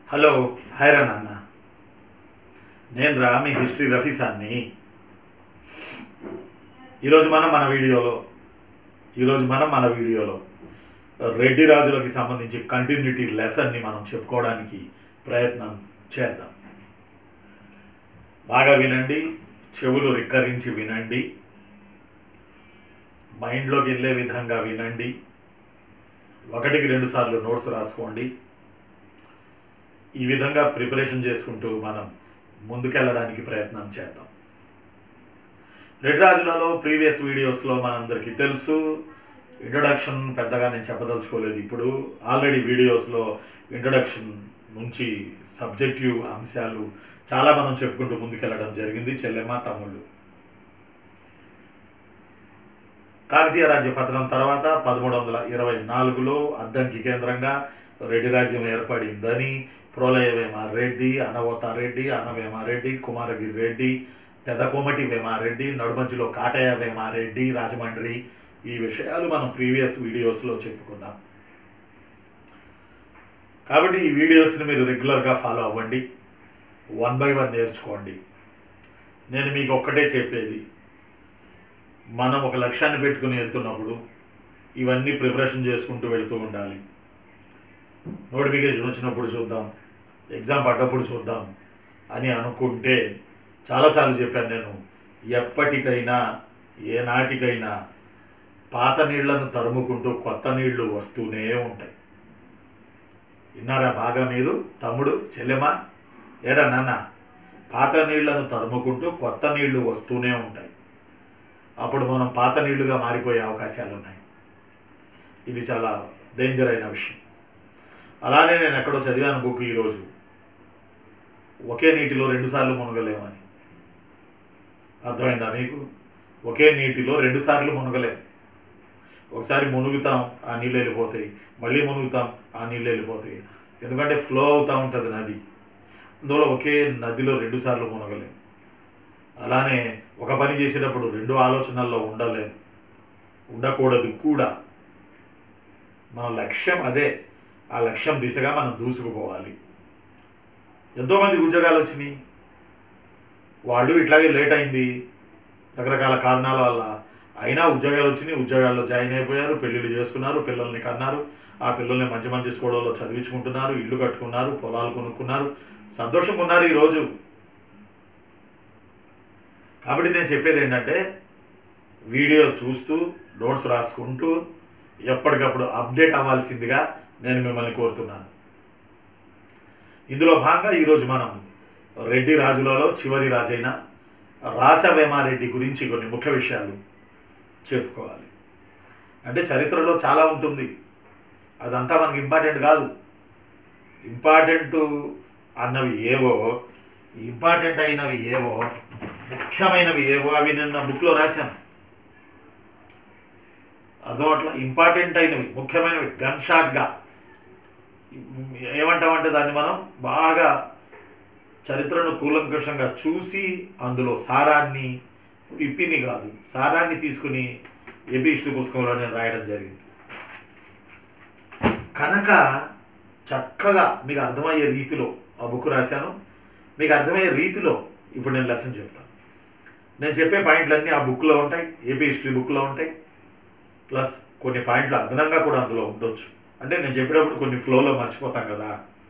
hello hi రా నాన్న నేను రా మీ హిస్టరీ రఫీసాన్ని ఈరోజు మనం మన వీడియోలో ఈరోజు మనం మన వీడియోలో రెడ్డి రాజులకి సంబంధించి కంటిన్యూటీ లెసన్ని మనం చెప్పుకోవడానికి ప్రయత్నం చేద్దాం బాగా వినండి చెవులు రిక్కరించి వినండి మైండ్లోకి వెళ్ళే విధంగా వినండి ఒకటికి రెండు సార్లు నోట్స్ రాసుకోండి ఈ విధంగా ప్రిపరేషన్ చేసుకుంటూ మనం ముందుకెళ్ళడానికి ప్రయత్నం చేద్దాం రెడ్ రాజులలో ప్రీవియస్ వీడియోస్లో మనందరికీ తెలుసు ఇంట్రొడక్షన్ పెద్దగా నేను చెప్పదలుచుకోలేదు ఇప్పుడు ఆల్రెడీ వీడియోస్లో ఇంట్రొడక్షన్ నుంచి సబ్జెక్టివ్ అంశాలు చాలా మనం చెప్పుకుంటూ ముందుకెళ్ళడం జరిగింది చెల్లెమ్మ తమ్ముళ్ళు కాకతీయ రాజ్య పతనం తర్వాత పదమూడు వందల ఇరవై నాలుగులో అద్దంకి కేంద్రంగా రెడ్డి రాజ్యం ఏర్పడిందని ప్రోలయ వేమారెడ్డి అనవోత రెడ్డి అనవేమారెడ్డి కుమారగిరి రెడ్డి పెదకోమటి వేమారెడ్డి నడుమంచిలో కాటయ్య వేమారెడ్డి రాజమండ్రి ఈ విషయాలు మనం ప్రీవియస్ వీడియోస్లో చెప్పుకున్నాం కాబట్టి ఈ వీడియోస్ని మీరు రెగ్యులర్గా ఫాలో అవ్వండి వన్ బై వన్ నేర్చుకోండి నేను మీకు ఒక్కటే చెప్పేది మనం ఒక లక్ష్యాన్ని పెట్టుకుని వెళ్తున్నప్పుడు ఇవన్నీ ప్రిపరేషన్ చేసుకుంటూ వెళుతూ ఉండాలి నోటిఫికేషన్ వచ్చినప్పుడు చూద్దాం ఎగ్జామ్ పడ్డప్పుడు చూద్దాం అని అనుకుంటే చాలాసార్లు చెప్పాను నేను ఎప్పటికైనా ఏ నాటికైనా పాత నీళ్లను తరుముకుంటూ కొత్త నీళ్లు వస్తూనే ఉంటాయి విన్నారా బాగా మీరు తమ్ముడు చెల్లెమా ఏరా నాన్న పాత నీళ్లను తరుముకుంటూ కొత్త నీళ్లు వస్తూనే ఉంటాయి అప్పుడు మనం పాత నీళ్లుగా మారిపోయే అవకాశాలు ఉన్నాయి ఇది చాలా డేంజర్ అయిన విషయం అలానే నేను ఎక్కడో చదివాను బుక్ ఈరోజు ఒకే నీటిలో రెండుసార్లు మునగలేమని అర్థమైందా మీకు ఒకే నీటిలో రెండుసార్లు మునగలేం ఒకసారి మునుగుతాం ఆ నీళ్ళు వెళ్ళిపోతాయి మళ్ళీ మునుగుతాం ఆ నీళ్ళు వెళ్ళిపోతాయి ఎందుకంటే ఫ్లో అవుతూ ఉంటుంది నది అందువల్ల ఒకే నదిలో రెండుసార్లు మునగలేం అలానే ఒక పని చేసేటప్పుడు రెండు ఆలోచనల్లో ఉండలేం ఉండకూడదు కూడా మన లక్ష్యం అదే ఆ లక్ష్యం దిశగా మనం దూసుకుపోవాలి ఎంతోమంది ఉద్యోగాలు వచ్చినాయి వాళ్ళు ఇట్లాగే లేట్ అయింది రకరకాల కారణాల వల్ల అయినా ఉద్యోగాలు వచ్చినాయి ఉద్యోగాల్లో జాయిన్ అయిపోయారు పెళ్ళిళ్ళు చేసుకున్నారు పిల్లల్ని కన్నారు ఆ పిల్లల్ని మంచి మంచి స్కూళ్ళలో చదివించుకుంటున్నారు ఇల్లు కట్టుకున్నారు పొలాలు కొనుక్కున్నారు సంతోషంగా ఉన్నారు ఈరోజు కాబట్టి నేను చెప్పేది ఏంటంటే వీడియో చూస్తూ నోట్స్ రాసుకుంటూ ఎప్పటికప్పుడు అప్డేట్ అవ్వాల్సిందిగా నేను మిమ్మల్ని కోరుతున్నాను ఇందులో భాగంగా ఈరోజు మనం రెడ్డి రాజులలో చివరి రాజైన రాచవేమారెడ్డి గురించి కొన్ని ముఖ్య విషయాలు చెప్పుకోవాలి అంటే చరిత్రలో చాలా ఉంటుంది అదంతా మనకి ఇంపార్టెంట్ కాదు ఇంపార్టెంట్ అన్నవి ఏవో ఇంపార్టెంట్ అయినవి ఏవో ముఖ్యమైనవి ఏవో అవి నిన్న బుక్లో రాశాను అర్థం అట్లా ఇంపార్టెంట్ అయినవి ముఖ్యమైనవి గన్ షాట్గా ఏమంటామంటే దాన్ని మనం బాగా చరిత్రను కూలంకషంగా చూసి అందులో సారాన్ని పిప్పిని కాదు సారాన్ని తీసుకుని ఏపీ హిస్టరీ పుస్తకంలో నేను రాయడం జరిగింది కనుక చక్కగా మీకు అర్థమయ్యే రీతిలో ఆ బుక్ రాశాను మీకు అర్థమయ్యే రీతిలో ఇప్పుడు నేను లెసన్ చెప్తాను నేను చెప్పే పాయింట్లన్నీ ఆ బుక్లో ఉంటాయి ఏపీ హిస్టరీ బుక్లో ఉంటాయి ప్లస్ కొన్ని పాయింట్లు అదనంగా కూడా అందులో ఉండొచ్చు అంటే నేను చెప్పేటప్పుడు కొన్ని ఫ్లోలో మర్చిపోతాం కదా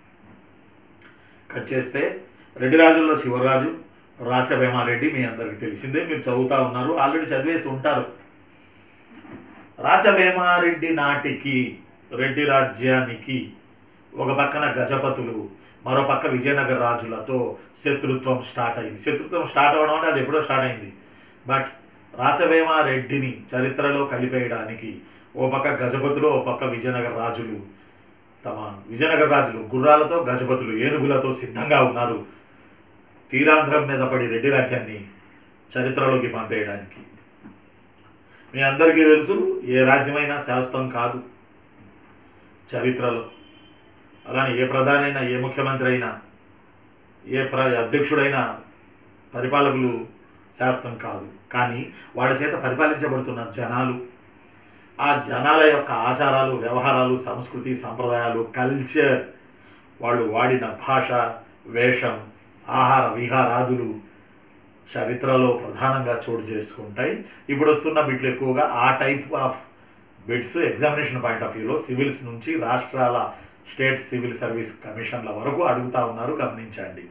కట్ చేస్తే రెడ్డి రాజుల్లో శివరాజు రాచవేమారెడ్డి మీ అందరికి తెలిసిందే మీరు చదువుతా ఉన్నారు ఆల్రెడీ చదివేసి ఉంటారు రాచవేమారెడ్డి నాటికి రెడ్డి రాజ్యానికి ఒక పక్కన గజపతులు మరో పక్క విజయనగర రాజులతో శత్రుత్వం స్టార్ట్ అయింది శత్రుత్వం స్టార్ట్ అవ్వడం అంటే అది ఎప్పుడో స్టార్ట్ అయింది బట్ రాచవేమారెడ్డిని చరిత్రలో కలిపేయడానికి ఓ పక్క గజపతులు ఓ పక్క విజయనగర రాజులు తమ విజయనగర రాజులు గుర్రాలతో గజపతులు ఏనుగులతో సిద్ధంగా ఉన్నారు తీరాంధ్రం మీద పడి రెడ్డి రాజ్యాన్ని చరిత్రలోకి పంపేయడానికి మీ అందరికీ తెలుసు ఏ రాజ్యమైనా శాశ్వతం కాదు చరిత్రలో అలానే ఏ ప్రధానైనా ఏ ముఖ్యమంత్రి అయినా ఏ ప్ర అధ్యక్షుడైనా పరిపాలకులు శాస్త్రం కాదు కానీ వాళ్ళ చేత పరిపాలించబడుతున్న జనాలు ఆ జనాల యొక్క ఆచారాలు వ్యవహారాలు సంస్కృతి సంప్రదాయాలు కల్చర్ వాళ్ళు వాడిన భాష వేషం ఆహార విహారాదులు చరిత్రలో ప్రధానంగా చోటు చేసుకుంటాయి ఇప్పుడు వస్తున్న బిట్లు ఎక్కువగా ఆ type of bits examination point of వ్యూలో సివిల్స్ నుంచి రాష్ట్రాల స్టేట్ సివిల్ సర్వీస్ కమిషన్ల వరకు అడుగుతా ఉన్నారు గమనించండి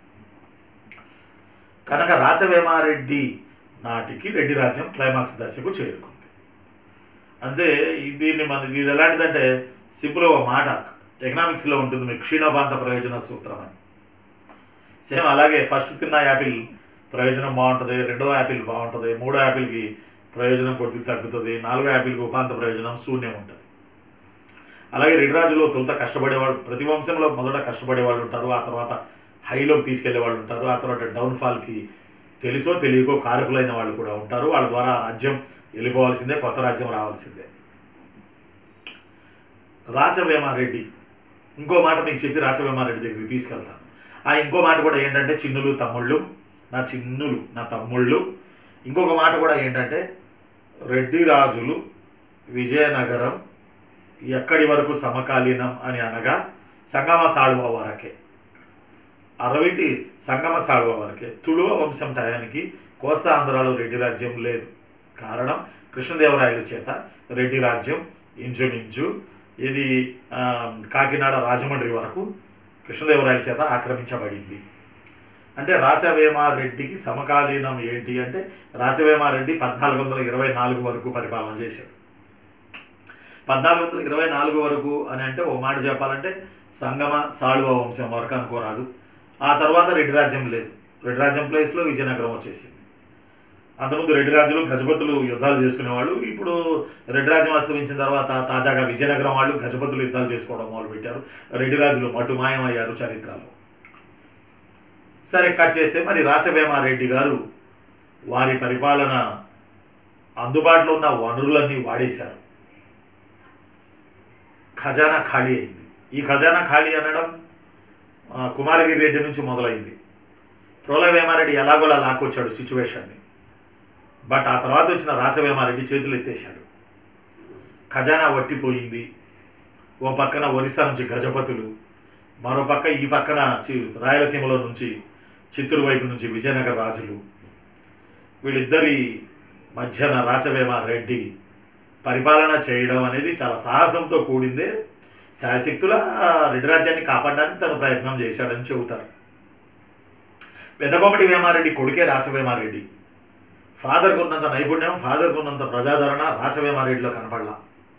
కనుక రాచవేమారెడ్డి నాటికి రెడ్డి రాజ్యం క్లైమాక్స్ దశకు చేరుకుంది అంతే ఈ- దీన్ని మన ఇది ఎలాంటిదంటే సింపుల్ ఒక మాట ఎకనామిక్స్లో ఉంటుంది మీకు క్షీణోపాంత ప్రయోజన సూత్రం అని సేమ్ అలాగే ఫస్ట్ తిన్న యాపిల్ ప్రయోజనం బాగుంటుంది రెండో యాపిల్ బాగుంటుంది మూడో యాపిల్కి ప్రయోజనం కొద్దిగా తగ్గుతుంది నాలుగో యాపిల్కి ఉపాంత ప్రయోజనం శూన్యం ఉంటుంది అలాగే రెడ్డి రాజులో తొలుత కష్టపడేవాళ్ళు ప్రతి వంశంలో మొదట కష్టపడే వాళ్ళు ఉంటారు ఆ తర్వాత హైలోకి తీసుకెళ్లే వాళ్ళు ఉంటారు ఆ తర్వాత డౌన్ఫాల్కి తెలుసో తెలియకో కారకులైన వాళ్ళు కూడా ఉంటారు వాళ్ళ ద్వారా ఆ రాజ్యం వెళ్ళిపోవాల్సిందే కొత్త రాజ్యం రావాల్సిందే రాచవేమారెడ్డి ఇంకో మాట మీకు చెప్పి రాచవేమారెడ్డి దగ్గరికి తీసుకెళ్తాను ఆ ఇంకో మాట కూడా ఏంటంటే చిన్నులు తమ్ముళ్ళు నా చిన్నులు నా తమ్ముళ్ళు ఇంకొక మాట కూడా ఏంటంటే రెడ్డి రాజులు విజయనగరం ఎక్కడి వరకు సమకాలీనం అని అనగా సంగమ సాళువ వరకే అరవిటి సంగమ సాళువ వరకే తుళువ వంశం టయానికి కోస్తా ఆంధ్రాలో రెడ్డి రాజ్యం లేదు కారణం కృష్ణదేవరాయల చేత రెడ్డి రాజ్యం ఇంచుమించు ఇది ఆ, కాకినాడ రాజమండ్రి వరకు కృష్ణదేవరాయల చేత ఆక్రమించబడింది అంటే రాచవేమారెడ్డికి సమకాలీనం ఏంటి అంటే రాచవేమారెడ్డి పద్నాలుగు వందల ఇరవై నాలుగు వరకు పరిపాలన చేశాడు పద్నాలుగు వందల ఇరవై నాలుగు వరకు అని అంటే ఓ మాట చెప్పాలంటే సంగమ సాళువ వంశం వరకు అనుకోరాదు ఆ తర్వాత రెడ్డి రాజ్యం లేదు రెడ్డి రాజ్యం ప్లేస్లో విజయనగరం వచ్చేసింది అంతకుముందు రెడ్డి రాజులు గజపతులు యుద్ధాలు చేసుకునేవాళ్ళు ఇప్పుడు రెడ్డి రాజ్యం అస్తమించిన తర్వాత తాజాగా విజయనగరం వాళ్ళు గజపతులు యుద్ధాలు చేసుకోవడం మొదలుపెట్టారు రెడ్డి రాజులు మటుమాయమయ్యారు చరిత్రలో సరే కట్ చేస్తే మరి రాచవేమారెడ్డి గారు వారి పరిపాలన అందుబాటులో ఉన్న వనరులన్నీ వాడేశారు ఖజానా ఖాళీ అయింది ఈ ఖజానా ఖాళీ అనడం ఆ, కుమారగిరి రెడ్డి నుంచి మొదలైంది ప్రోలవేమారెడ్డి ఎలాగోలా లాక్కొచ్చాడు సిచ్యువేషన్ని బట్ ఆ తర్వాత వచ్చిన రాచవేమారెడ్డి చేతులు ఎత్తేశాడు ఖజానా వట్టిపోయింది ఓ పక్కన ఒరిస్సా నుంచి గజపతులు మరో పక్క ఈ పక్కన చి- రాయలసీమలో నుంచి చిత్తూరు వైపు నుంచి విజయనగర రాజులు వీళ్ళిద్దరి మధ్యన రాచవేమ రెడ్డి పరిపాలన చేయడం అనేది చాలా సాహసంతో కూడిందే శాయశక్తుల రెడ్డి రాజ్యాన్ని కాపాడడానికి తను ప్రయత్నం చేశాడని చెబుతారు పెద్దకోమటి వేమారెడ్డి కొడుకే రాచవేమారెడ్డి ఫాదర్కు ఉన్నంత నైపుణ్యం ఫాదర్కు ఉన్నంత ప్రజాదరణ రాచవేమారెడ్డిలో కనపడలా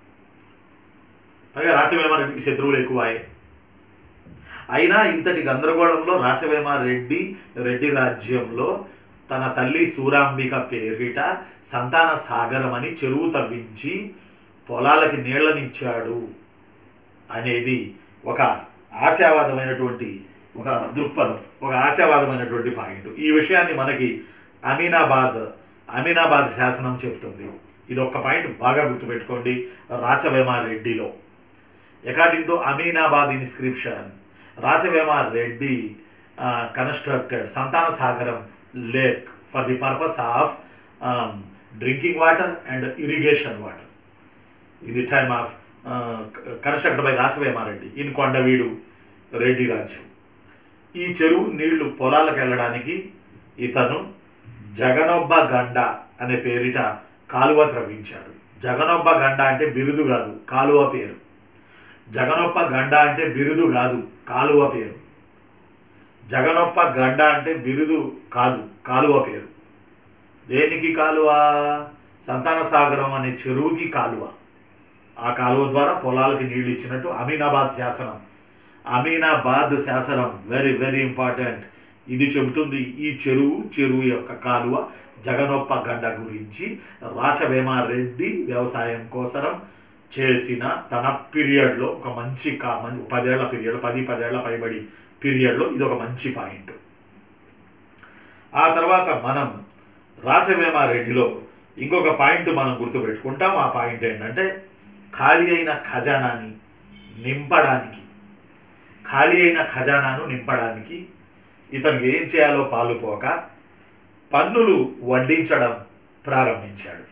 పైగా రాచవేమారెడ్డికి శత్రువులు ఎక్కువాయి అయినా ఇంతటి గందరగోళంలో రాచవేమారెడ్డి రెడ్డి రాజ్యంలో తన తల్లి సూరాంబిక పేరిట సంతాన సాగరం అని చెరువు తవ్వించి పొలాలకి నీళ్ళనిచ్చాడు అనేది ఒక ఆశావాదమైనటువంటి ఒక దృక్పథం ఒక ఆశావాదమైనటువంటి పాయింట్ ఈ విషయాన్ని మనకి అమీనాబాద్ అమీనాబాద్ శాసనం చెప్తుంది ఇది ఒక్క పాయింట్ బాగా గుర్తుపెట్టుకోండి రాచవేమారెడ్డిలో according to Aminabad inscription Rachavemareddy constructed Santhana Sagaram lake for the purpose of drinking water and irrigation water ఇది time of constructed by Rachavemareddy in Kondaveedu Reddy రాజ్యం ఈ చెరువు నీళ్లు పొలాలకు వెళ్ళడానికి ఇతను జగనొబ్బ గండ అనే పేరిట కాలువ త్రవ్వించాడు జగనొబ్బ గండ అంటే బిరుదు కాదు కాలువ పేరు జగనొప్ప గండ అంటే బిరుదు కాదు కాలువ పేరు జగనొప్ప గండ అంటే బిరుదు కాదు కాలువ పేరు దేనికి కాలువ సంతాన సాగరం అనే చెరువుకి కాలువ ఆ కాలువ ద్వారా పొలాలకి నీళ్లు ఇచ్చినట్టు అమీనాబాద్ శాసనం అమీనాబాద్ శాసనం వెరీ వెరీ ఇంపార్టెంట్ ఇది చెబుతుంది ఈ చెరువు చెరువు యొక్క కాలువ జగనొప్ప గండ గురించి రాచవేమారెడ్డి వ్యవసాయం కోసరం చేసిన తన పీరియడ్లో ఒక మంచి కా మంచి పదేళ్ల పీరియడ్ పది పదేళ్ల పైబడి పీరియడ్లో ఇది ఒక మంచి పాయింట్ ఆ తర్వాత మనం రాచవేమారెడ్డిలో ఇంకొక పాయింట్ మనం గుర్తుపెట్టుకుంటాం ఆ పాయింట్ ఏంటంటే ఖాళీ అయిన ఖజానాని నింపడానికి ఖాళీ అయిన ఖజానాను నింపడానికి ఇతనికి ఏం చేయాలో పాలుపోక పన్నులు వడ్డించడం ప్రారంభించాడు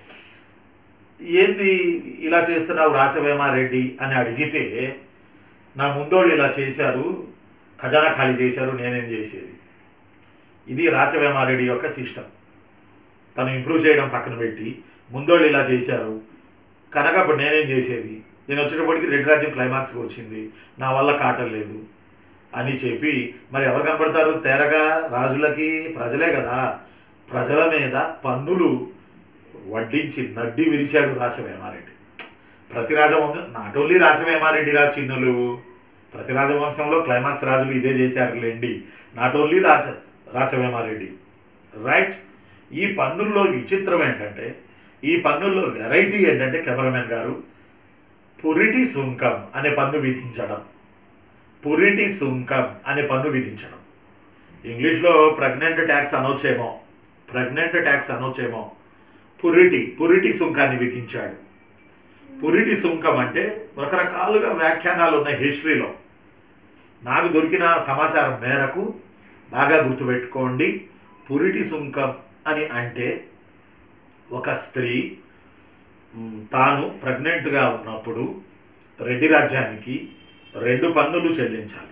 ఏంది ఇలా చేస్తున్నావు రాచవేమారెడ్డి అని అడిగితే నా ముందోళ్ళు ఇలా చేశారు ఖజానా ఖాళీ చేశారు నేనేం చేసేది ఇది రాచవేమారెడ్డి యొక్క సిస్టమ్ తను ఇంప్రూవ్ చేయడం పక్కన పెట్టి ముందోళ్ళు ఇలా చేశారు కనుక ఇప్పుడు నేనేం చేసేది నేను వచ్చేటప్పటికి రెడ్ రాజ్యం క్లైమాక్స్కి వచ్చింది నా వల్ల కాటం లేదు అని చెప్పి మరి ఎవరు కనపడతారు తేరగా రాజులకి ప్రజలే కదా ప్రజల మీద పన్నులు వడ్డించి నడ్డి విరిచాడు రాచవేమారెడ్డి ప్రతి రాజవంశం నాట్ ఓన్లీ రాచవేమారెడ్డి రా చిన్నులు ప్రతి రాజవంశంలో క్లైమాక్స్ రాజులు ఇదే చేశారులేండి not only Raja Rachavemareddy right ఈ పన్నుల్లో విచిత్రం ఏంటంటే ఈ పన్నుల్లో వెరైటీ ఏంటంటే కెమెరామెన్ గారు పురిటి సుంకం అనే పన్ను విధించడం పురిటి సుంకం అనే పన్ను విధించడం ఇంగ్లీష్లో ప్రెగ్నెంట్ ట్యాక్స్ అనొచ్చేమో ప్రెగ్నెంట్ ట్యాక్స్ అనొచ్చేమో పురిటి పురిటి సుంకాన్ని విధించాడు పురిటి సుంకం అంటే రకరకాలుగా వ్యాఖ్యానాలు ఉన్నాయి హిస్టరీలో నాకు దొరికిన సమాచారం మేరకు బాగా గుర్తుపెట్టుకోండి పురిటి సుంకం అని అంటే ఒక స్త్రీ మ్, తాను ప్రెగ్నెంట్గా ఉన్నప్పుడు రెడ్డి రాజ్యానికి రెండు పన్నులు చెల్లించాలి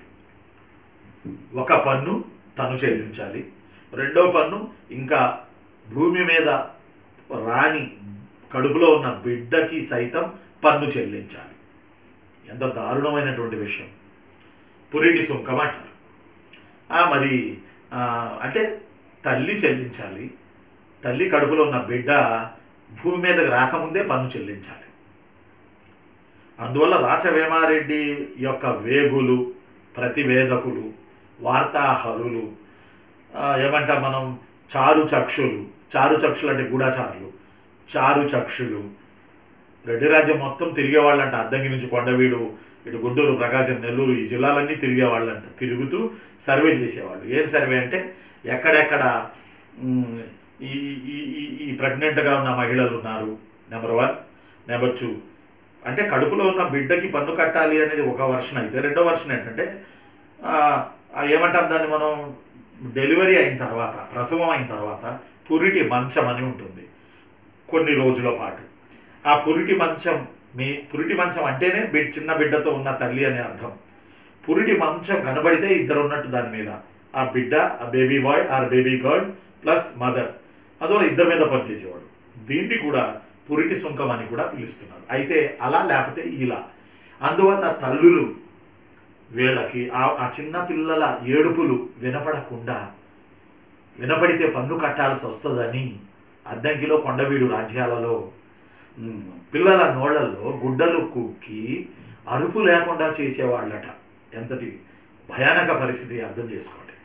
ఒక పన్ను తను చెల్లించాలి రెండో పన్ను ఇంకా భూమి మీద రాని కడుపులో ఉన్న బిడ్డకి సైతం పన్ను చెల్లించాలి ఎంత దారుణమైనటువంటి విషయం పురిటి సుంకం అంటారు ఆ, మరి ఆ, అంటే తల్లి చెల్లించాలి తల్లి కడుపులో ఉన్న బిడ్డ భూమి మీదకి రాకముందే పన్ను చెల్లించాలి అందువల్ల రాచవేమారెడ్డి యొక్క వేగులు ప్రతివేదకులు వార్తాహరులు ఆ, ఏమంటాం మనం చారు చక్షులు చారు చక్షులు అంటే గూఢాచారులు చారు చక్షులు రెడ్డి రాజ్యం మొత్తం తిరిగేవాళ్ళంట అద్దంకి నుంచి కొండవీడు ఇటు గుంటూరు ప్రకాశం నెల్లూరు ఈ జిల్లాలన్నీ తిరిగేవాళ్ళంట తిరుగుతూ సర్వే చేసేవాళ్ళు ఏం సర్వే అంటే ఎక్కడెక్కడ మ్, ఈ ఈ- ఈ ఈ ప్రెగ్నెంట్గా ఉన్న మహిళలు ఉన్నారు నెంబర్ వన్ నెంబర్ టూ అంటే కడుపులో ఉన్న బిడ్డకి పన్ను కట్టాలి అనేది ఒక వర్షన్ అయితే రెండో వర్షన్ ఏంటంటే ఆ, ఆ ఏమంటాం దాన్ని మనం డెలివరీ అయిన తర్వాత ప్రసవం అయిన తర్వాత పురిటి మంచం అని ఉంటుంది కొన్ని రోజుల పాటు ఆ పురిటి మంచం మీ పురిటి మంచం అంటేనే బిడ్ చిన్న బిడ్డతో ఉన్న తల్లి అని అర్థం పురిటి మంచం కనబడితే ఇద్దరు ఉన్నట్టు దాని మీద ఆ బిడ్డ ఆ baby boy or baby girl plus mother అందువల్ల ఇద్దరి మీద పనిచేసేవాడు దీన్ని కూడా పురిటి సుంకం అని కూడా పిలుస్తున్నారు అయితే అలా లేకపోతే ఇలా అందువల్ల తల్లులు వీళ్ళకి ఆ ఆ చిన్న పిల్లల ఏడుపులు వినపడకుండా వినపడితే పన్ను కట్టాల్సి వస్తుందని అద్దంకిలో కొండవీడు రాజ్యాలలో ఉమ్, పిల్లల నోళ్ళల్లో గుడ్డలు కుక్కి అరుపు లేకుండా చేసేవాళ్ళట ఎంతటి భయానక పరిస్థితి అర్థం చేసుకోండి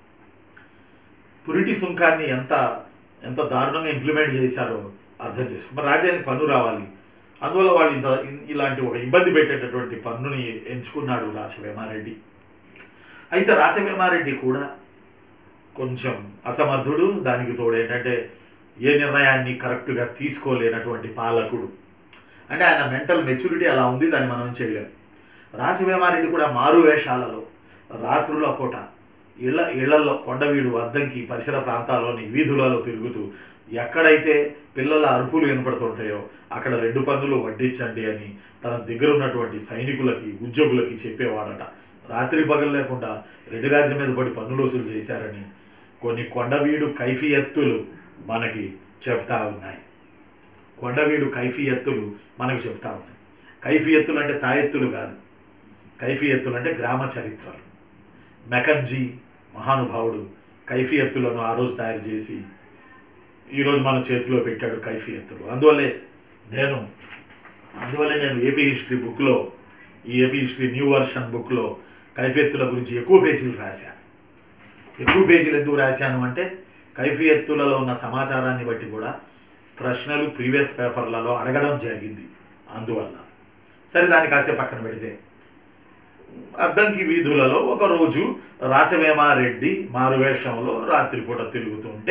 పురిటి సుంకాన్ని ఎంత ఎంత దారుణంగా ఇంప్లిమెంట్ చేశారో అర్థం చేసుకో మరి రాజ్యానికి పన్ను రావాలి అందువల్ల వాళ్ళు ఇంత ఇ- ఇలాంటి ఒక ఇబ్బంది పెట్టేటటువంటి పన్నుని ఎంచుకున్నాడు రాచవేమారెడ్డి అయితే రాచవేమారెడ్డి కూడా కొంచెం అసమర్థుడు దానికి తోడు ఏంటంటే ఏ నిర్ణయాన్ని కరెక్ట్గా తీసుకోలేనటువంటి పాలకుడు అంటే ఆయన మెంటల్ మెచ్యూరిటీ అలా ఉంది దాన్ని మనం చేయలేం రాజవేమారెడ్డి కూడా మారు వేషాలలో రాత్రుల పూట ఇళ్ళ ఇళ్లలో కొండవీడు అద్దంకి పరిసర ప్రాంతాల్లోని వీధులలో తిరుగుతూ ఎక్కడైతే పిల్లల అరుపులు వినపడుతుంటాయో అక్కడ రెండు పన్నులు వడ్డించండి అని తన దగ్గర ఉన్నటువంటి సైనికులకి ఉద్యోగులకి చెప్పేవాడట రాత్రి పగలు లేకుండా రెడ్డి రాజ్యం మీద పడి పన్నులు వసూలు చేశారని కొన్ని కొండవీడు కైఫియత్తులు మనకి చెప్తా ఉన్నాయి కొండవీడు కైఫియత్తులు మనకు చెప్తా ఉన్నాయి కైఫియత్తులు అంటే తాయెత్తులు కాదు కైఫియత్తులు అంటే గ్రామ చరిత్రలు మెకంజీ మహానుభావుడు కైఫియత్తులను ఆ రోజు తయారు చేసి ఈరోజు మన చేతిలో పెట్టాడు కైఫియత్తులు అందువల్లే నేను అందువల్లే నేను ఏపీ హిస్టరీ బుక్లో ఈ ఏపీ హిస్టరీ న్యూ వర్షన్ బుక్లో కైఫియత్తుల గురించి ఎక్కువ పేజీలు రాశాను ఎక్కువ పేజీలు ఎందుకు రాశాను అంటే కైఫియత్తులలో ఉన్న సమాచారాన్ని బట్టి కూడా ప్రశ్నలు ప్రీవియస్ పేపర్లలో అడగడం జరిగింది అందువల్ల సరే దాన్ని కాసేపు పక్కన పెడితే అద్దంకి వీధులలో ఒకరోజు రాచవేమారెడ్డి మారువేషంలో రాత్రిపూట తిరుగుతుంటే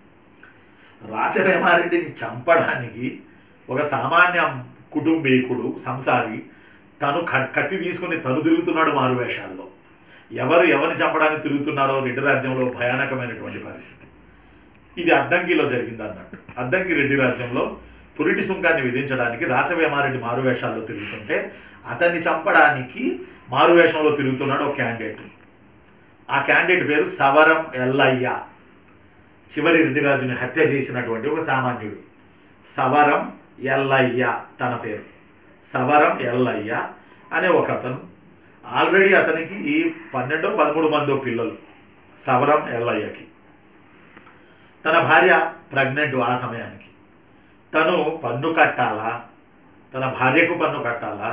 రాచవేమారెడ్డిని చంపడానికి ఒక సామాన్య కుటుంబీకుడు సంసారి తను క- కత్తి తీసుకుని తను తిరుగుతున్నాడు మారువేషాల్లో ఎవరు ఎవరిని చంపడానికి తిరుగుతున్నారో రెడ్డి రాజ్యంలో భయానకమైనటువంటి పరిస్థితి ఇది అద్దంకిలో జరిగింది అన్నట్టు అద్దంకి రెడ్డి రాజ్యంలో పురిటి సుంకాన్ని విధించడానికి రాచవేమారెడ్డి మారువేషాల్లో తిరుగుతుంటే అతన్ని చంపడానికి మారువేషంలో తిరుగుతున్నాడు ఒక క్యాండిడేట్ ఆ క్యాండిడేట్ పేరు సవరం ఎల్లయ్య చివరి రెడ్డిరాజుని హత్య చేసినటువంటి ఒక సామాన్యుడు సవరం ఎల్లయ్య తన పేరు సవరం ఎల్లయ్య అనే ఒక అతను ఆల్రెడీ అతనికి పన్నెండో పదమూడు మందో పిల్లలు సవరం ఎల్లయ్యకి తన భార్య ప్రెగ్నెంట్ ఆ సమయానికి తను పన్ను కట్టాలా తన భార్యకు పన్ను కట్టాలా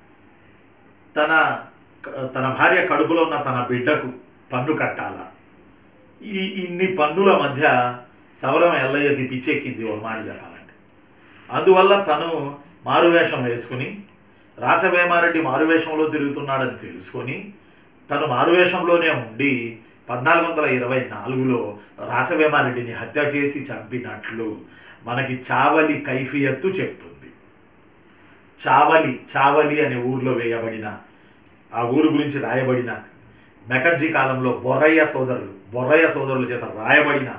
తన తన భార్య కడుపులో ఉన్న తన బిడ్డకు పన్ను కట్టాలా ఈ ఇన్ని పన్నుల మధ్య సవరం ఎల్లయ్యకి పిచ్చెక్కింది ఒక మాట చెప్పాలంటే అందువల్ల తను మారువేషం వేసుకుని రాచవేమారెడ్డి మారువేషంలో తిరుగుతున్నాడని తెలుసుకొని తను మారువేషంలోనే ఉండి పద్నాలుగు వందల ఇరవై నాలుగులో రాచవేమారెడ్డిని హత్య చేసి చంపినట్లు మనకి చావలి కైఫియత్తు చెప్తుంది చావలి చావలి అనే ఊర్లో వేయబడిన ఆ ఊరు గురించి రాయబడిన మెకజ్జీ కాలంలో బొర్రయ్య సోదరులు బొర్రయ్య సోదరుల చేత రాయబడిన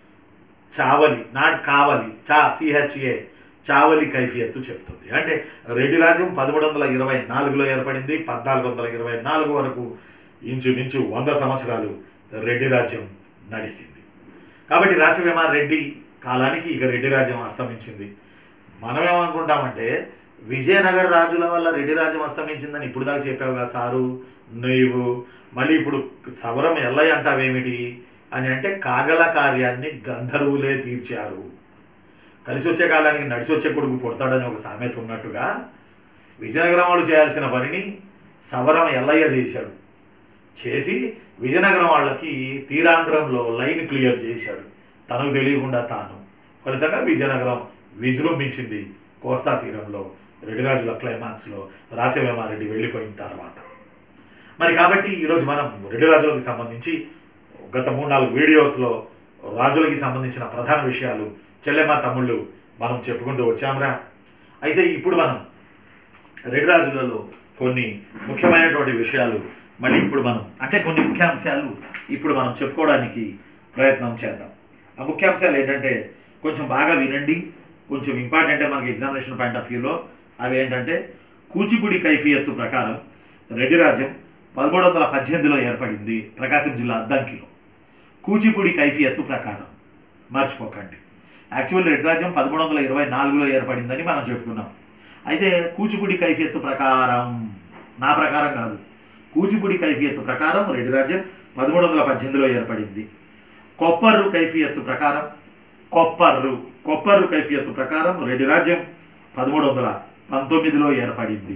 చావలి నాట్ కావలి చా సిహెచ్ఏ చావలి కైఫియత్తు చెప్తుంది అంటే రెడ్డి రాజ్యం పదమూడు వందల ఇరవై నాలుగులో ఏర్పడింది పద్నాలుగు వందల ఇరవై నాలుగు వరకు ఇంచుమించు వంద సంవత్సరాలు రెడ్డి రాజ్యం నడిచింది కాబట్టి రాచవేమ రెడ్డి కాలానికి ఇక రెడ్డి రాజ్యం అస్తమించింది మనం ఏమనుకుంటామంటే విజయనగర రాజుల వల్ల రెడ్డి రాజ్యం అస్తమించిందని ఇప్పుడు దాకా చెప్పావు కదా సారు నీవు మళ్ళీ ఇప్పుడు సవరం ఎల్లయ్య అంటావేమిటి అని అంటే కాగల కార్యాన్ని గంధర్వులే తీర్చారు కలిసి వచ్చే కాలానికి నడిచి వచ్చే కొడుకు పుడతాడని ఒక సామెత ఉన్నట్టుగా విజయనగరం వాళ్ళు చేయాల్సిన పనిని సవరం ఎల్లయ్య చేశాడు చేసి విజయనగరం వాళ్ళకి తీరాంధ్రంలో లైన్ క్లియర్ చేశాడు తనకు తెలియకుండా తాను ఫలితంగా విజయనగరం విజృంభించింది కోస్తా తీరంలో రెడ్డిరాజుల క్లైమాక్స్లో రాచవేమారెడ్డి వెళ్ళిపోయిన తర్వాత మరి కాబట్టి ఈరోజు మనం రెడ్డిరాజులకు సంబంధించి గత మూడు నాలుగు వీడియోస్లో రాజులకి సంబంధించిన ప్రధాన విషయాలు చెల్లెమ్మ తమ్ముళ్ళు మనం చెప్పుకుంటూ వచ్చాంరా అయితే ఇప్పుడు మనం రెడ్డి రాజులలో కొన్ని ముఖ్యమైనటువంటి విషయాలు మళ్ళీ ఇప్పుడు మనం అంటే కొన్ని ముఖ్యాంశాలు ఇప్పుడు మనం చెప్పుకోవడానికి ప్రయత్నం చేద్దాం ఆ ముఖ్యాంశాలు ఏంటంటే కొంచెం బాగా వినండి కొంచెం ఇంపార్టెంటే మనకి ఎగ్జామినేషన్ పాయింట్ ఆఫ్ వ్యూలో అవి ఏంటంటే కూచిపూడి కైఫియత్తు ప్రకారం రెడ్డి రాజ్యం పదమూడు వందల పద్దెనిమిదిలో ఏర్పడింది ప్రకాశం జిల్లా అద్దంకిలో కూచిపూడి కైఫియత్తు ప్రకారం మర్చిపోకండి యాక్చువల్ రెడ్ రాజ్యం పదమూడు వందల ఇరవై నాలుగులో ఏర్పడిందని మనం చెప్పుకున్నాం అయితే కూచిపూడి కైఫియత్తు ప్రకారం నా ప్రకారం కాదు కూచిపూడి కైఫియత్తు ప్రకారం రెడ్డి రాజ్యం పదమూడు వందల పద్దెనిమిదిలో ఏర్పడింది కొప్పర్రు కైఫియత్తు ప్రకారం కొప్పర్రు కొప్పర్రు కైఫియత్తు ప్రకారం రెడ్డి రాజ్యం పదమూడు వందల పంతొమ్మిదిలో ఏర్పడింది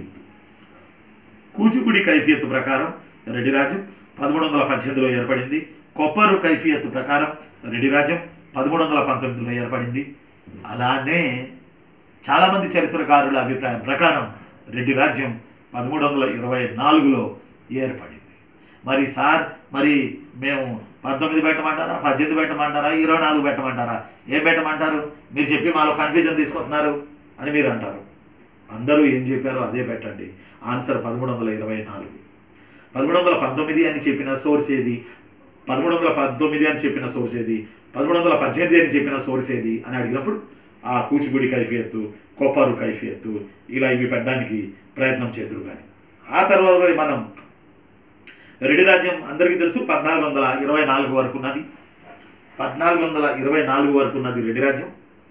కూచిపూడి కైఫియత్తు ప్రకారం రెడ్డి రాజ్యం పదమూడు వందల పద్దెనిమిదిలో ఏర్పడింది కొప్పరు కైఫియత్తు ప్రకారం రెడ్డి రాజ్యం పదమూడు వందల పంతొమ్మిదిలో ఏర్పడింది అలానే చాలామంది చరిత్రకారుల అభిప్రాయం ప్రకారం రెడ్డి రాజ్యం పదమూడు వందల ఇరవై నాలుగులో ఏర్పడింది మరి సార్ మరి మేము పంతొమ్మిది పెట్టమంటారా పద్దెనిమిది పెట్టమంటారా ఇరవై నాలుగు పెట్టమంటారా ఏం పెట్టమంటారు మీరు చెప్పి మాలో కన్ఫ్యూజన్ తీసుకొస్తున్నారు అని మీరు అంటారు అందరూ ఏం చెప్పారో అదే పెట్టండి ఆన్సర్ పదమూడు వందల ఇరవై నాలుగు పదమూడు వందల పంతొమ్మిది అని చెప్పిన సోర్స్ ఏది పదమూడు వందల పంతొమ్మిది అని చెప్పిన సోర్స్ ఏది పదమూడు వందల పద్దెనిమిది అని చెప్పిన సోర్స్ ఏది అని అడిగినప్పుడు ఆ కూచిపూడి కైఫియత్తు కొప్పారు కైఫియత్తు ఇలా ఇవి పెట్టడానికి ప్రయత్నం చేదురు కానీ ఆ తర్వాత మనం రెడ్డి రాజ్యం అందరికీ తెలుసు పద్నాలుగు వందల ఇరవై నాలుగు వరకు ఉన్నది పద్నాలుగు వందల ఇరవై నాలుగు వరకు ఉన్నది రెడ్డి రాజ్యం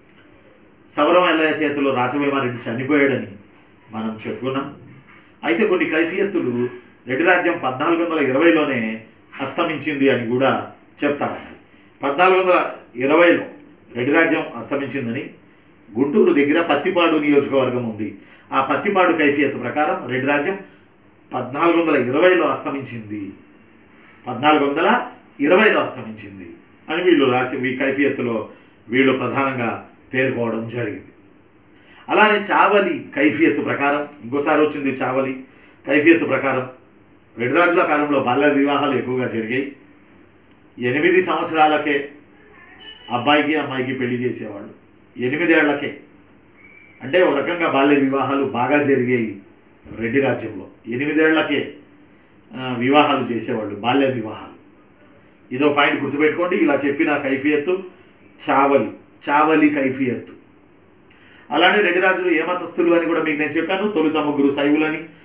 సవరం ఎల్లయ్య చేతిలో రాజవేమారెడ్డి చనిపోయాడని మనం చెప్పుకున్నాం అయితే కొన్ని కైఫియత్తులు రెడ్డి రాజ్యం పద్నాలుగు వందల ఇరవైలోనే అస్తమించింది అని కూడా చెప్తారు పద్నాలుగు వందల ఇరవైలో రెడ్డి రాజ్యం అస్తమించిందని గుంటూరు దగ్గర పత్తిపాడు నియోజకవర్గం ఉంది ఆ పత్తిపాడు కైఫియత్ ప్రకారం రెడ్డి రాజ్యం పద్నాలుగు వందల ఇరవైలో అస్తమించింది పద్నాలుగు వందల ఇరవైలో అస్తమించింది అని వీళ్ళు రాసి ఈ కైఫియత్తులో వీళ్ళు ప్రధానంగా పేర్కోవడం జరిగింది అలానే చావలి కైఫియత్తు ప్రకారం ఇంకోసారి వచ్చింది చావలి కైఫియత్తు ప్రకారం రెడ్డి రాజుల కాలంలో బాల్య వివాహాలు ఎక్కువగా జరిగాయి ఎనిమిది సంవత్సరాలకే అబ్బాయికి అమ్మాయికి పెళ్లి చేసేవాళ్ళు ఎనిమిదేళ్లకే అంటే ఒక రకంగా బాల్య వివాహాలు బాగా జరిగాయి రెడ్డి రాజ్యంలో ఎనిమిదేళ్లకే ఆ, వివాహాలు చేసేవాళ్ళు బాల్య వివాహాలు ఇదో పాయింట్ గుర్తుపెట్టుకోండి ఇలా చెప్పిన కైఫియత్తు చావలి చావలి కైఫియత్తు అలానే రెడ్డి రాజులు ఏ మతస్థులు అని కూడా మీకు నేను చెప్పాను తొలుత ముగ్గురు శైవులని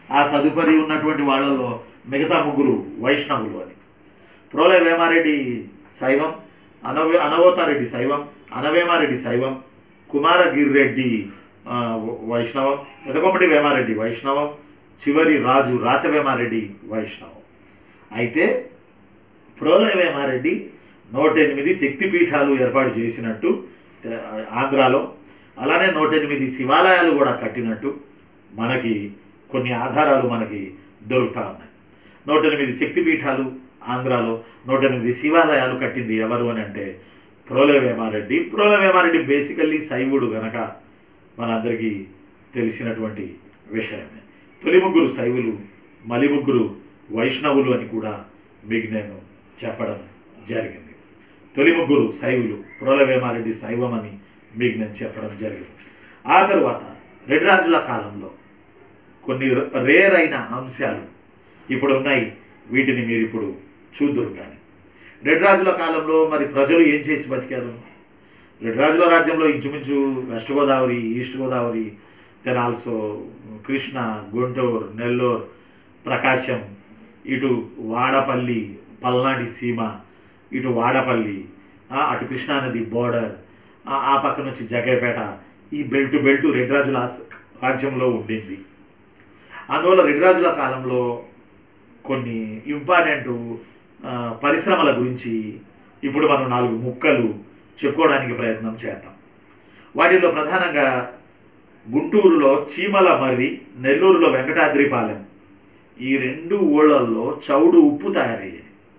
ఆ తదుపరి ఉన్నటువంటి వాళ్ళలో మిగతా ముగ్గురు వైష్ణవులు అని ప్రోలయ వేమారెడ్డి శైవం అనవ అనవోతారెడ్డి శైవం అనవేమారెడ్డి శైవం కుమారగిరిరెడ్డి ఆ, వైష్ణవం ఎదకొమ్మటి వేమారెడ్డి వైష్ణవం చివరి రాజు రాచవేమారెడ్డి వైష్ణవం అయితే ప్రోలయ వేమారెడ్డి నూట ఎనిమిది శక్తిపీఠాలు ఏర్పాటు చేసినట్టు ఆ, ఆంధ్రాలో అలానే నూట ఎనిమిది శివాలయాలు కూడా కట్టినట్టు మనకి కొన్ని ఆధారాలు మనకి దొరుకుతా ఉన్నాయి నూట ఎనిమిది శక్తిపీఠాలు ఆంధ్రాలో నూట ఎనిమిది శివాలయాలు కట్టింది ఎవరు అని అంటే ప్రోలయ వేమారెడ్డి ప్రోలయ వేమారెడ్డి బేసికల్లీ శైవుడు గనక మనందరికీ తెలిసినటువంటి విషయమే తొలి ముగ్గురు శైవులు మలి ముగ్గురు వైష్ణవులు అని కూడా మీకు నేను చెప్పడం జరిగింది తొలి ముగ్గురు శైవులు ప్రోలవేమారెడ్డి శైవం అని మీకు నేను చెప్పడం జరిగింది ఆ తరువాత రెడ్డి రాజుల కాలంలో కొన్ని రేర్ అయిన అంశాలు ఇప్పుడు ఉన్నాయి వీటిని మీరు ఇప్పుడు చూద్దురు కానీ రెడ్డి రాజుల కాలంలో మరి ప్రజలు ఏం చేసి బతికారు రెడ్డి రాజుల రాజ్యంలో ఇంచుమించు west Godavari east Godavari then also Krishna Guntur Nellore Prakasam ఇటు వాడపల్లి పల్నాటి సీమ ఇటు వాడపల్లి ఆ, అటు కృష్ణానది బోర్డర్ ఆ పక్క నుంచి జగేపేట ఈ బెల్ట్ బెల్ట్ రెడ్డి రాజుల ఆస్- రాజ్యంలో ఉండింది అందువల్ల రెడ్డి రాజుల కాలంలో కొన్ని ఇంపార్టెంట్ ఆ, పరిశ్రమల గురించి ఇప్పుడు మనం నాలుగు ముక్కలు చెప్పుకోవడానికి ప్రయత్నం చేద్దాం వాటిల్లో ప్రధానంగా గుంటూరులో చీమల మర్రి నెల్లూరులో వెంకటాద్రిపాలెం ఈ రెండు ఊళ్ళల్లో చౌడు ఉప్పు తయారయ్యేది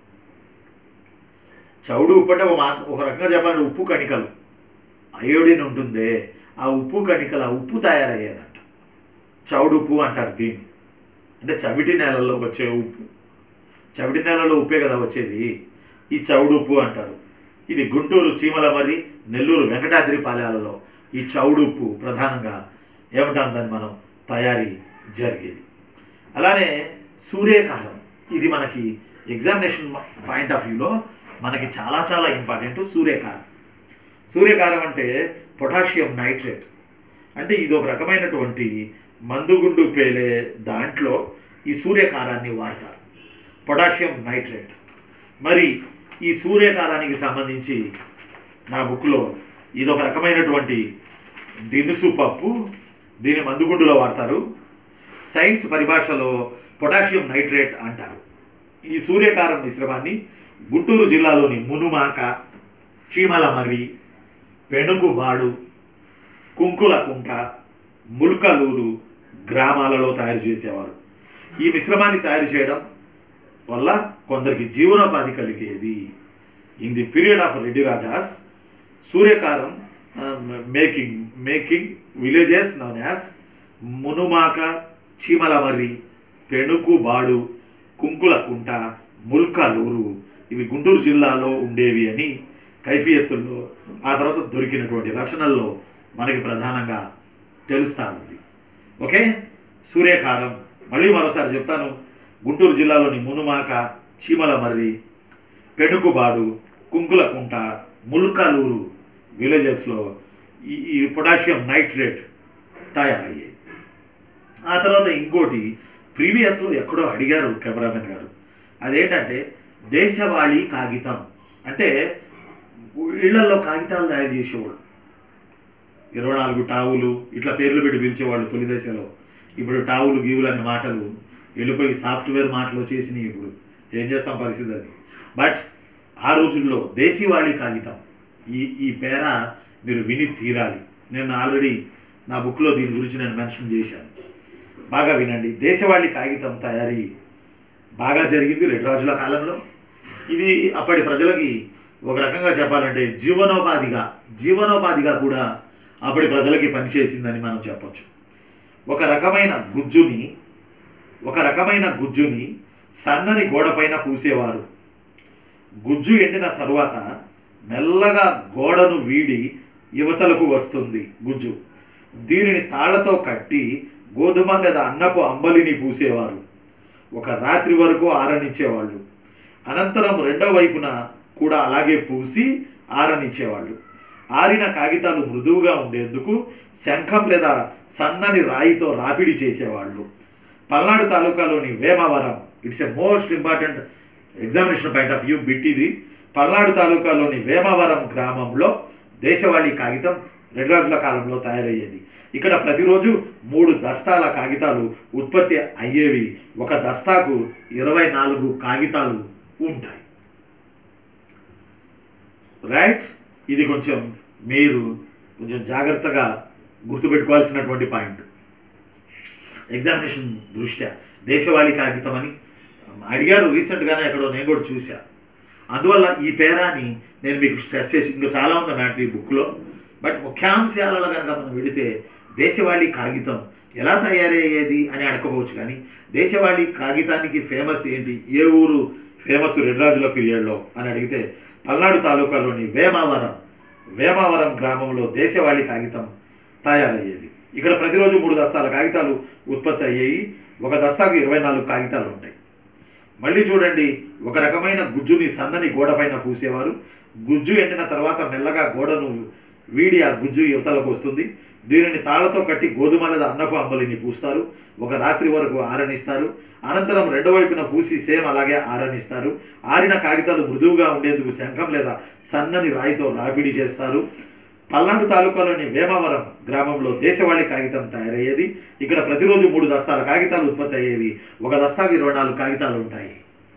చౌడు ఉప్పు అంటే ఒక మా ఒక రకంగా చెప్పాలంటే ఉప్పు కణికలు అయోడిన్ ఉంటుందే ఆ ఉప్పు కణికల ఉప్పు తయారయ్యేదంట చౌడు ఉప్పు అంటారు దీన్ని అంటే చవిటి నేలల్లో వచ్చే ఉప్పు చవిటి నేలలో ఉప్పే కదా వచ్చేది ఈ చౌడు ఉప్పు అంటారు ఇది గుంటూరు చీమల మరి నెల్లూరు వెంకటాద్రి పాలెలలో ఈ చౌడు ఉప్పు ప్రధానంగా ఏమంటాం దాన్ని మనం తయారీ జరిగేది అలానే సూర్యకాలం ఇది మనకి ఎగ్జామినేషన్ పాయింట్ ఆఫ్ వ్యూలో మనకి చాలా చాలా ఇంపార్టెంట్ సూర్యకాలం సూర్యకారం అంటే పొటాషియం నైట్రేట్ అంటే ఇది ఒక రకమైనటువంటి మందుగుండు పేలే దాంట్లో ఈ సూర్యకారాన్ని వాడతారు పొటాషియం నైట్రేట్ మరి ఈ సూర్యకారానికి సంబంధించి నా బుక్లో ఇది ఒక రకమైనటువంటి దినుసు పప్పు దీన్ని మందుగుండులో వాడతారు సైన్స్ పరిభాషలో పొటాషియం నైట్రేట్ అంటారు ఈ సూర్యకారం మిశ్రమాన్ని గుంటూరు జిల్లాలోని మునుమాక చీమలమర్రి పెనుకుబాడు కుంకులకుంట ముల్కలూరు గ్రామాలలో తయారు చేసేవారు ఈ మిశ్రమాన్ని తయారు చేయడం వల్ల కొందరికి జీవనోపాధి కలిగేది in the period of Reddy Rajas సూర్యకారం making making villages known as Munumaka Chimalamarri Penukubadu Kunkulakunta Mulkaluru ఇవి గుంటూరు జిల్లాలో ఉండేవి అని కైఫియత్తుల్లో ఆ తర్వాత దొరికినటువంటి రచనల్లో మనకి ప్రధానంగా తెలుస్తూ ఉంది ఓకే సూర్యకారం మళ్ళీ మరోసారి చెప్తాను గుంటూరు జిల్లాలోని మునుమాక చీమలమర్రి పెనుకుబాడు కుంకులకుంట ముల్కలూరు విలేజెస్లో ఈ ఈ పొటాషియం నైట్రేట్ తయారయ్యేది ఆ తర్వాత ఇంకోటి ప్రీవియస్లో ఎక్కడో అడిగారు కెమెరామెన్ గారు అదేంటంటే దేశవాళీ కాగితం అంటే ఇళ్లలో కాగితాలు తయారు చేసేవాళ్ళు ఇరవై నాలుగు టావులు ఇట్లా పేర్లు పెట్టి పిలిచేవాళ్ళు తొలి దశలో ఇప్పుడు టావులు గీవులు అనే మాటలు వెళ్ళిపోయి సాఫ్ట్వేర్ మాటలు వచ్చేసినాయి ఇప్పుడు ఏం చేస్తాం పరిస్థితి అది బట్ ఆ రోజుల్లో దేశీవాళీ కాగితం ఈ ఈ పేర మీరు విని తీరాలి నేను ఆల్రెడీ నా బుక్లో దీని గురించి నేను మెన్షన్ చేశాను బాగా వినండి దేశవాళీ కాగితం తయారీ బాగా జరిగింది రెడ్డి రాజుల కాలంలో ఇది అప్పటి ప్రజలకి ఒక రకంగా చెప్పాలంటే జీవనోపాధిగా జీవనోపాధిగా కూడా అప్పటి ప్రజలకి పనిచేసిందని మనం చెప్పొచ్చు ఒక రకమైన గుజ్జుని ఒక రకమైన గుజ్జుని సన్నని గోడపైన పూసేవారు గుజ్జు ఎండిన తరువాత మెల్లగా గోడను వీడి యువతలకు వస్తుంది గుజ్జు దీనిని తాళ్లతో కట్టి గోధుమ లేదా అన్నపు అంబలిని పూసేవారు ఒక రాత్రి వరకు ఆరనిచ్చేవాళ్ళు అనంతరం రెండో వైపున కూడా అలాగే పూసి ఆరనిచ్చేవాళ్ళు ఆరిన కాగితాలు మృదువుగా ఉండేందుకు శంఖం లేదా సన్నని రాయితో రాపిడి చేసేవాళ్ళు పల్నాడు తాలూకాలోని Vemavaram it's a most important examination point of view bit ఇది పల్నాడు తాలూకాలోని వేమవరం గ్రామంలో దేశవాళీ కాగితం రెడ్రాజుల కాలంలో తయారయ్యేది ఇక్కడ ప్రతిరోజు మూడు దస్తాల కాగితాలు ఉత్పత్తి అయ్యేవి ఒక దస్తాకు ఇరవై నాలుగు కాగితాలు ఉంటాయి రైట్ ఇది కొంచెం మీరు కొంచెం జాగ్రత్తగా గుర్తుపెట్టుకోవాల్సినటువంటి పాయింట్ ఎగ్జామినేషన్ దృష్ట్యా దేశవాళీ కాగితం అని అడిగారు రీసెంట్గానే ఎక్కడో నేను కూడా చూసా అందువల్ల ఈ పేరాని నేను మీకు స్ట్రెస్ చేసి ఇంకా చాలా ఉంది మ్యాటర్ ఈ బుక్లో బట్ ముఖ్యాంశాలలో కనుక మనం వెళితే దేశవాళీ కాగితం ఎలా తయారయ్యేది అని అడగవచ్చు కానీ దేశవాళీ కాగితానికి ఫేమస్ ఏంటి ఏ ఊరు ఫేమస్ రెడ్రాజుల పీరియడ్లో అని అడిగితే పల్నాడు తాలూకాలోని వేమావరం వేమావరం గ్రామంలో దేశవాళీ కాగితం తయారయ్యేది ఇక్కడ ప్రతిరోజు మూడు దస్తాల కాగితాలు ఉత్పత్తి అయ్యేవి ఒక దస్తాకు ఇరవై నాలుగు కాగితాలు ఉంటాయి మళ్ళీ చూడండి ఒక రకమైన గుజ్జుని సన్నని గోడపైన పూసేవారు గుజ్జు ఎండిన తర్వాత మెల్లగా గోడను వీడి ఆ గుజ్జు యువతలకు వస్తుంది దీనిని తాళ్లతో కట్టి గోధుమలద అన్నపు అంబలిని పూస్తారు ఒక రాత్రి వరకు ఆరనిస్తారు అనంతరం రెండో వైపున పూసి సేమ్ అలాగే ఆరనిస్తారు ఆరిన కాగితాలు మృదువుగా ఉండేందుకు శంఖం లేదా సన్నని రాయితో రాపిడి చేస్తారు పల్నాడు తాలూకాలోని వేమవరం గ్రామంలో దేశవాళీ కాగితం తయారయ్యేది ఇక్కడ ప్రతిరోజు మూడు దస్తాల కాగితాలు ఉత్పత్తి అయ్యేవి ఒక దస్తాకు ఇరవై నాలుగు కాగితాలు ఉంటాయి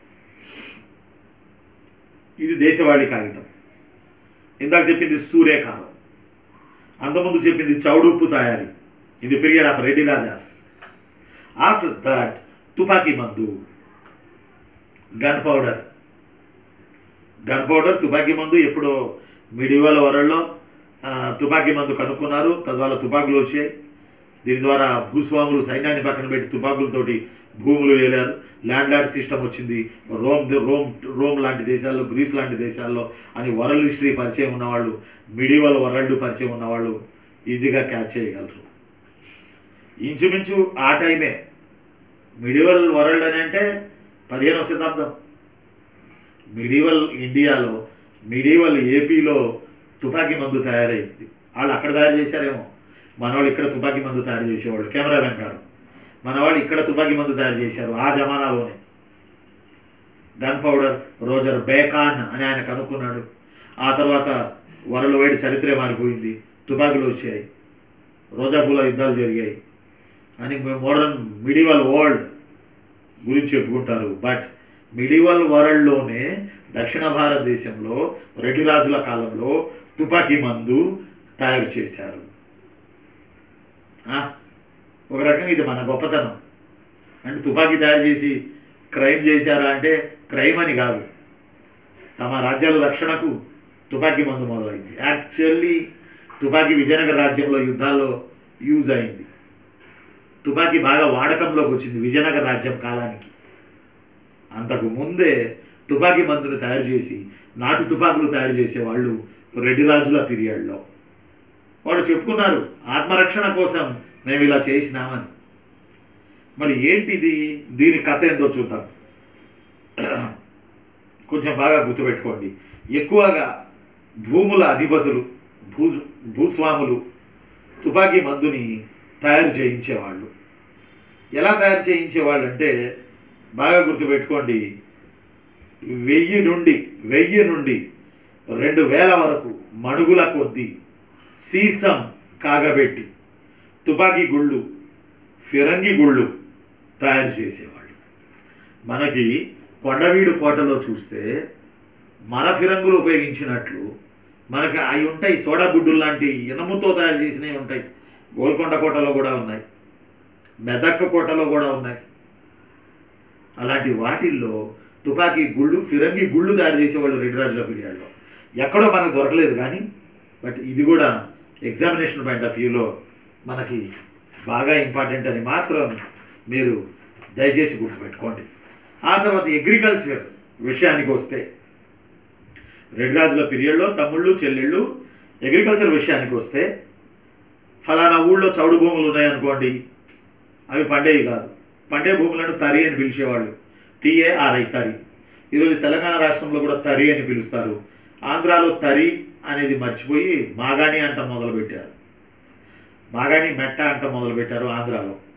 ఇది దేశవాళీ కాగితం ఇందాక చెప్పింది సూర్యకాలం అంతకుముందు చెప్పింది చౌడుప్పు తయారీ ఇది period of Reddy Rajas after that తుపాకీ మందు గన్ పౌడర్ గన్ పౌడర్ తుపాకీ మందు ఎప్పుడో మిడివల్ వరల్డ్లో ఆ, తుపాకీ మందు కనుక్కున్నారు తద్వారా తుపాకులు వచ్చాయి దీని ద్వారా భూస్వాములు సైన్యాన్ని పక్కన పెట్టి తుపాకులతోటి భూములు వేలారు ల్యాండ్ లార్డ్ సిస్టమ్ వచ్చింది రోమ్ రోమ్ రోమ్ లాంటి దేశాల్లో గ్రీస్ లాంటి దేశాల్లో అని వరల్డ్ హిస్టరీ పరిచయం ఉన్నవాళ్ళు మిడివల్ వరల్డ్ పరిచయం ఉన్నవాళ్ళు ఈజీగా క్యాచ్ చేయగలరు ఇంచుమించు ఆ టైమే మిడివల్ వరల్డ్ అని అంటే పదిహేనవ శతాబ్దం మిడివల్ ఇండియాలో మిడివల్ ఏపీలో తుపాకీ మందు తయారైంది వాళ్ళు అక్కడ తయారు చేశారేమో మన వాళ్ళు ఇక్కడ తుపాకీ మందు తయారు చేసేవాళ్ళు కెమెరామెన్ గారు మన వాళ్ళు ఇక్కడ తుపాకీ మందు తయారు చేశారు ఆ జమానాలోనే గన్ పౌడర్ రోజర్ బేకాన్ అని ఆయన కనుక్కున్నాడు ఆ తర్వాత వరల్డ్ వైడ్ చరిత్రే మారిపోయింది తుపాకులు వచ్చాయి రోజాపూల యుద్ధాలు జరిగాయి అని మోడర్న్ మిడివల్ వరల్డ్ గురించి చెప్పుకుంటారు బట్ మిడివల్ వరల్డ్లోనే దక్షిణ భారతదేశంలో రెడ్డి రాజుల కాలంలో తుపాకీ మందు తయారు చేశారు ఆ, ఒక రకంగా ఇది మన గొప్పతనం అంటే తుపాకీ తయారు చేసి క్రైమ్ చేశారా అంటే క్రైమ్ అని కాదు తమ రాజ్యాల రక్షణకు తుపాకీ మందు మొదలైంది యాక్చువల్లీ తుపాకీ విజయనగర రాజ్యంలో యుద్ధాల్లో యూజ్ అయింది తుపాకీ బాగా వాడకంలోకి వచ్చింది విజయనగర రాజ్యం కాలానికి అంతకు ముందే తుపాకీ మందును తయారు చేసి నాటు తుపాకులు తయారు చేసేవాళ్ళు రెడ్డి రాజుల పీరియడ్లో వాళ్ళు చెప్పుకున్నారు ఆత్మరక్షణ కోసం మేము ఇలా చేసినామని మరి ఏంటిది దీని కథ ఏందో చూద్దాం కొంచెం బాగా గుర్తుపెట్టుకోండి ఎక్కువగా భూముల అధిపతులు భూ భూస్వాములు తుపాకీ మందుని తయారు చేయించేవాళ్ళు ఎలా తయారు చేయించేవాళ్ళు అంటే బాగా గుర్తుపెట్టుకోండి వెయ్యి నుండి వెయ్యి నుండి రెండు వేల వరకు మణుగుల కొద్దీ సీసం కాగబెట్టి తుపాకీ గుళ్ళు ఫిరంగి గుళ్ళు తయారు చేసేవాళ్ళు మనకి కొండవీడు కోటలో చూస్తే మర ఫిరంగులు ఉపయోగించినట్లు మనకి అవి ఉంటాయి సోడా గుడ్డులు లాంటి ఇనముతో తయారు చేసినవి ఉంటాయి గోల్కొండ కోటలో కూడా ఉన్నాయి మెదక్ కోటలో కూడా ఉన్నాయి అలాంటి వాటిల్లో తుపాకీ గుళ్ళు ఫిరంగి గుళ్ళు తయారు చేసేవాళ్ళు రెడ్డి రాజుల పీరియడ్లో ఎక్కడో మనకు దొరకలేదు కానీ బట్ ఇది కూడా ఎగ్జామినేషన్ పాయింట్ ఆఫ్ వ్యూలో మనకి బాగా ఇంపార్టెంట్ అని మాత్రం మీరు దయచేసి గుర్తుపెట్టుకోండి ఆ తర్వాత అగ్రికల్చర్ విషయానికి వస్తే రెడ్డి రాజుల పీరియడ్లో తమ్ముళ్ళు చెల్లెళ్ళు అగ్రికల్చర్ విషయానికి వస్తే ఫలానా ఊళ్ళో చౌడు భూములు ఉన్నాయనుకోండి అవి పండేవి కాదు పండే భూములను తరి అని పిలిచేవాళ్ళు టీఏఆర్ఐ తరి ఈరోజు తెలంగాణ రాష్ట్రంలో కూడా తరి అని పిలుస్తారు ఆంధ్రాలో తరి అనేది మర్చిపోయి మాగాణి అంట మొదలుపెట్టారు మాగాణి మెట్ట అంట మొదలుపెట్టారు ఆంధ్రాలో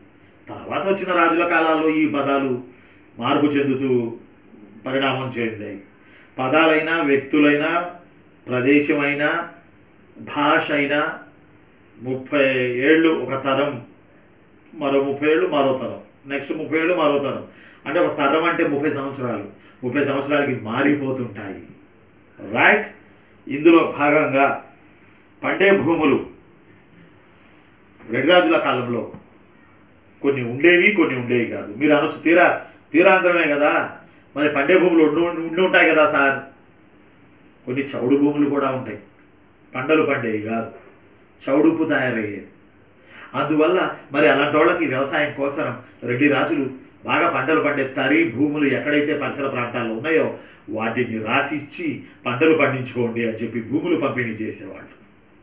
తర్వాత వచ్చిన రాజుల కాలాల్లో ఈ పదాలు మార్పు చెందుతూ పరిణామం చెందాయి పదాలైనా వ్యక్తులైనా ప్రదేశమైనా భాష అయినా ముప్పై ఏళ్ళు ఒక తరం మరో ముప్పై ఏళ్ళు మరో తరం నెక్స్ట్ ముప్పై ఏళ్ళు మరో తరం అంటే ఒక తరం అంటే ముప్పై సంవత్సరాలు ముప్పై సంవత్సరాలకి మారిపోతుంటాయి రైట్ ఇందులో భాగంగా పండే భూములు రెడ్డిరాజుల కాలంలో కొన్ని ఉండేవి కొన్ని ఉండేవి కాదు మీరు అనొచ్చు తీరా తీరాంధ్రమే కదా మరి పండే భూములు ఉండి ఉండి ఉంటాయి కదా సార్ కొన్ని చౌడు భూములు కూడా ఉంటాయి పంటలు పండేవి కాదు చౌడుపు తయారయ్యేది అందువల్ల మరి అలాంటి వాళ్ళకి వ్యవసాయం కోసం రెడ్డి రాజులు బాగా పంటలు పండే తరి భూములు ఎక్కడైతే పరిసర ప్రాంతాల్లో ఉన్నాయో వాటిని రాసిచ్చి పంటలు పండించుకోండి అని చెప్పి భూములు పంపిణీ చేసేవాళ్ళు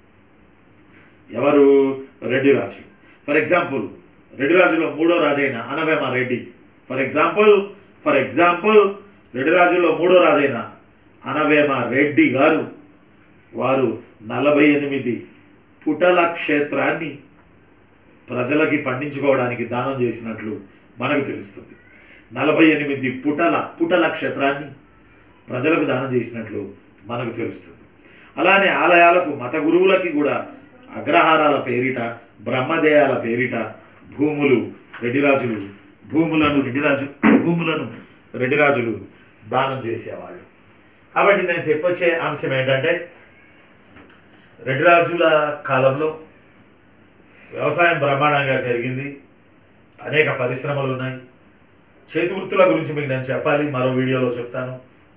ఎవరు రెడ్డి రాజు ఫర్ ఎగ్జాంపుల్ రెడ్డి రాజులో మూడో రాజైన Anavema Reddy for example for example Reddy రాజులో మూడో రాజైన అనవేమ రెడ్డి గారు వారు నలభై ఎనిమిది పుటల క్షేత్రాన్ని ప్రజలకి పండించుకోవడానికి దానం చేసినట్లు మనకు తెలుస్తుంది నలభై ఎనిమిది పుటల పుటల క్షేత్రాన్ని ప్రజలకు దానం చేసినట్లు మనకు తెలుస్తుంది అలానే ఆలయాలకు మత గురువులకి కూడా అగ్రహారాల పేరిట బ్రహ్మదేయాల పేరిట భూములు రెడ్డిరాజులు భూములను రెడ్డిరాజు భూములను రెడ్డిరాజులు దానం చేసేవాళ్ళు కాబట్టి నేను చెప్పొచ్చే అంశం ఏంటంటే రెడ్డిరాజుల కాలంలో వ్యవసాయం బ్రహ్మాండంగా జరిగింది అనేక పరిశ్రమలు ఉన్నాయి చేతి వృత్తుల గురించి మీకు నేను చెప్పాలి మరో వీడియోలో చెప్తాను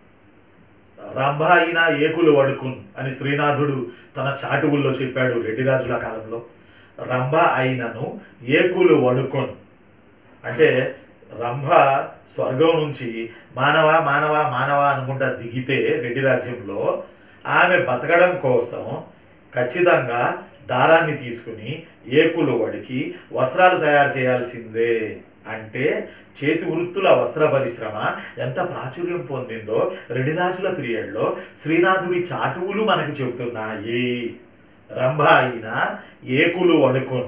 రంభ అయిన ఏకులు వడుకున్ అని శ్రీనాథుడు తన చాటువుల్లో చెప్పాడు రెడ్డిరాజుల కాలంలో రంభ అయినను ఏకులు వడుకొన్ అంటే రంభ స్వర్గం నుంచి మానవ మానవ మానవ అనుకుంటా దిగితే రెడ్డి రాజ్యంలో ఆమె బతకడం కోసం ఖచ్చితంగా దారాన్ని తీసుకుని ఏకులు వడికి వస్త్రాలు తయారు చేయాల్సిందే అంటే చేతి వృత్తుల వస్త్ర పరిశ్రమ ఎంత ప్రాచుర్యం పొందిందో రెడ్డిరాజుల పీరియడ్లో శ్రీనాథుడి చాటువులు మనకి చెబుతున్నాయి రంభ అయిన ఏకులు వడుకొన్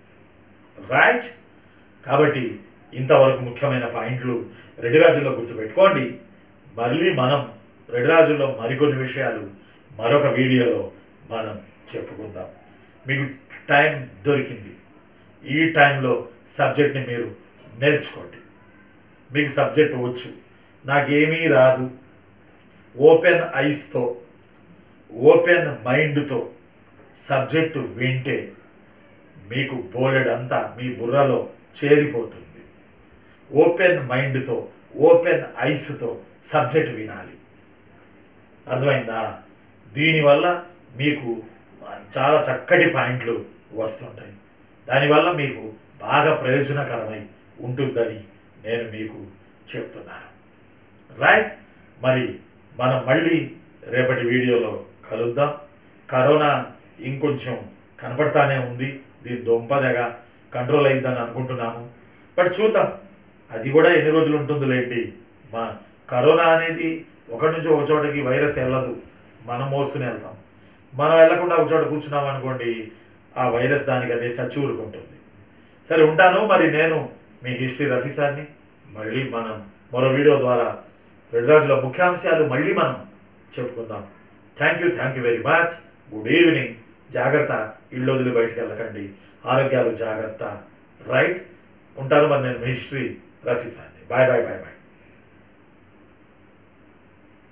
రైట్ కాబట్టి ఇంతవరకు ముఖ్యమైన పాయింట్లు రెడ్డిరాజుల్లో గుర్తుపెట్టుకోండి మళ్ళీ మనం రెడ్డిరాజుల్లో మరికొన్ని విషయాలు మరొక వీడియోలో మనం చెప్పుకుందాం మీకు టైం దొరికింది ఈ టైంలో సబ్జెక్ట్ని మీరు నేర్చుకోండి మీకు సబ్జెక్ట్ వచ్చు నాకేమీ రాదు ఓపెన్ ఐస్తో ఓపెన్ మైండ్తో సబ్జెక్టు వింటే మీకు బోలెడంతా మీ బుర్రలో చేరిపోతుంది ఓపెన్ మైండ్తో ఓపెన్ ఐస్తో సబ్జెక్ట్ వినాలి అర్థమైందా దీనివల్ల మీకు చాలా చక్కటి పాయింట్లు వస్తుంటాయి దానివల్ల మీకు బాగా ప్రయోజనకరమై ఉంటుందని నేను మీకు చెప్తున్నాను రైట్ మరి మనం మళ్ళీ రేపటి వీడియోలో కలుద్దాం కరోనా ఇంకొంచెం కనపడతానే ఉంది దీని దొంపదగా కంట్రోల్ అయిందని అనుకుంటున్నాము బట్ చూద్దాం అది కూడా ఎన్ని రోజులు ఉంటుందిలేండి మా కరోనా అనేది ఒకటి నుంచి ఒక చోటకి వైరస్ వెళ్ళదు మనం మోసుకుని వెళ్తాం మనం వెళ్లకుండా ఒక చోట కూర్చున్నాం అనుకోండి ఆ వైరస్ దానికి అదే చచ్చి ఊరుకుంటుంది సరే ఉంటాను మరి నేను మీ హిస్టరీ రఫీ సార్ని మళ్ళీ మనం మరో వీడియో ద్వారా రెండు రోజుల ముఖ్యాంశాలు మళ్ళీ మనం చెప్పుకుందాం thank you thank you very much good evening జాగ్రత్త ఇల్లు వదిలి బయటికి వెళ్ళకండి ఆరోగ్యాలు జాగ్రత్త రైట్ ఉంటాను మరి నేను మీ హిస్టరీ రఫీ సార్ని బాయ్ బాయ్ బాయ్ బాయ్